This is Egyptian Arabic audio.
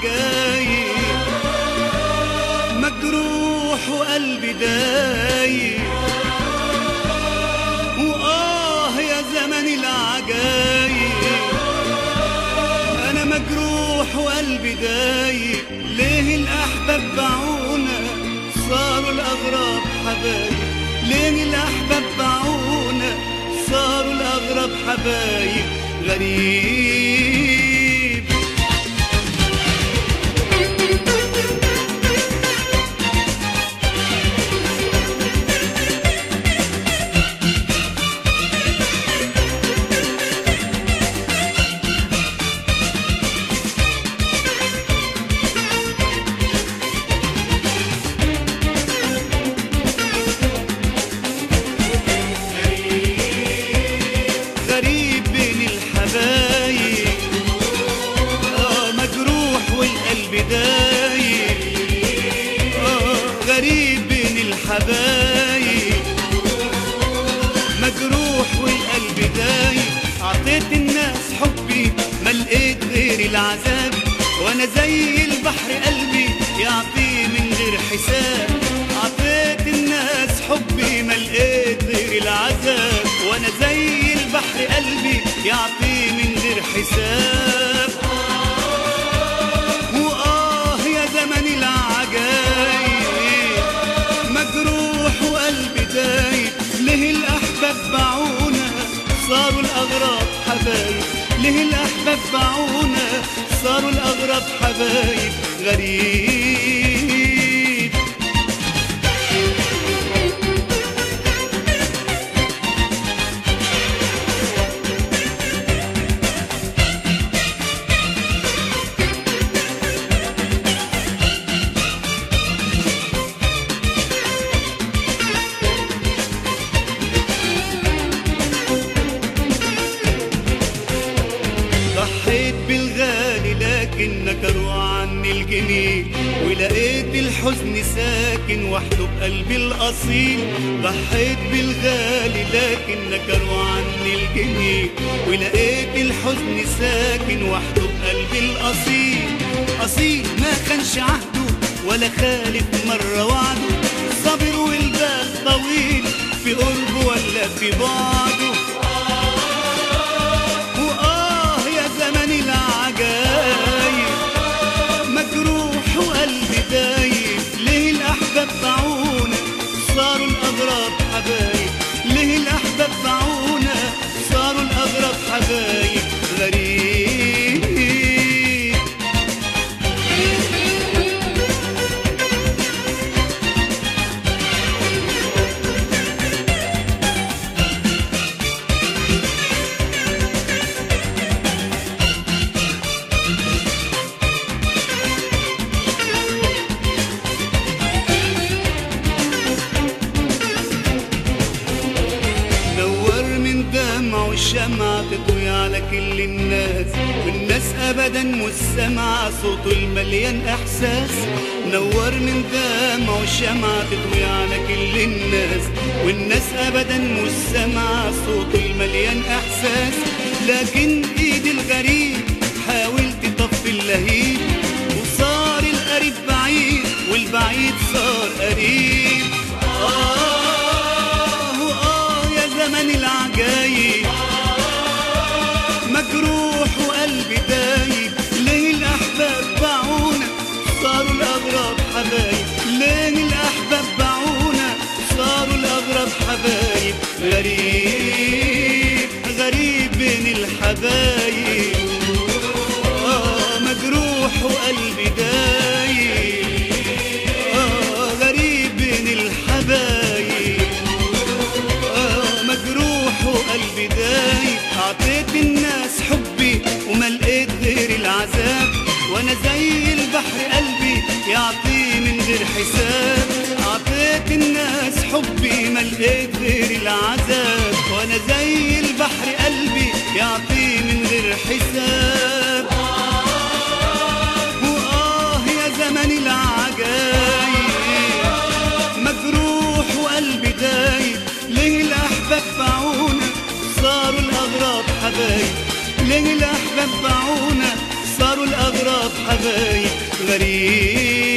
العجايب مجروح وقلبي دايب وآه يا زمن العجايب أنا مجروح وقلبي دايب ليه الأحباب باعونا صاروا الأغراب حبايب ليه الأحباب باعونا صاروا الأغراب حبايب غريب غريب بين الحبايب آه مجروح والقلب دايب آه غريب بين الحبايب مجروح والقلب دايب عطيت الناس حبي ما لقيت غير العذاب وانا زي البحر قلبي يعطيه من غير حساب عطيت الناس حبي ما لقيت غير العذاب وانا زي البحر قلبي يعطيه من غير حساب وآه يا زمن العجايب مجروح وقلبي دايب ليه الأحباب باعونا صاروا الأغراب حبايب ليه الأحباب باعونا صاروا الأغراب حبايب غريب ضحيت بالغالي لكن نكروا عني الجميل ولقيت الحزن ساكن وحده بقلبي الأصيل ضحيت بالغالي لكن نكروا عني الجميل ولقيت الحزن ساكن وحده بقلبي الأصيل أصيل ما كانش عهده ولا خالف مرة وعده صابر والبال طويل في قربه ولا في بعده وآه يا زمن العجايب مجروح وقلبي دايب ليه الأحباب باعونا صاروا الأغراب حبايب ليه الأحباب باعونا صاروا الأغراب حبايب غريب نور من دمع والشمعة تضوي على كل الناس والناس أبدا مش سامعة صوته المليان إحساس نور من دمع والشمعة تضوي على كل الناس والناس أبدا مش سامعة صوته المليان إحساس لكن إيد الغريب حاول تطفي اللهيب وصار القريب بعيد والبعيد صار قريب آه آه يا زمن العجايب مجروح وقلبي دايب ليه الأحباب باعونا صاروا الأغراب حبايب ليه الأحباب باعونا صاروا الأغراب حبايب غريب غريب بين الحبايب آه مجروح وقلبي دايب آه غريب بين الحبايب آه مجروح وقلبي دايب أعطيت الناس حبي وما لقيت غير العذاب وأنا زي البحر قلبي يعطيه من غير حساب أعطيت الناس حبي ما لقيت غير العذاب وأنا زي البحر قلبي يعطيه من غير حساب وآه يا زمن العجايب مجروح وقلبي دايب ليه الأحباب باعونا صاروا الأغراب حبايب ليه الأحباب باعونا صاروا الأغراب حبايب غريب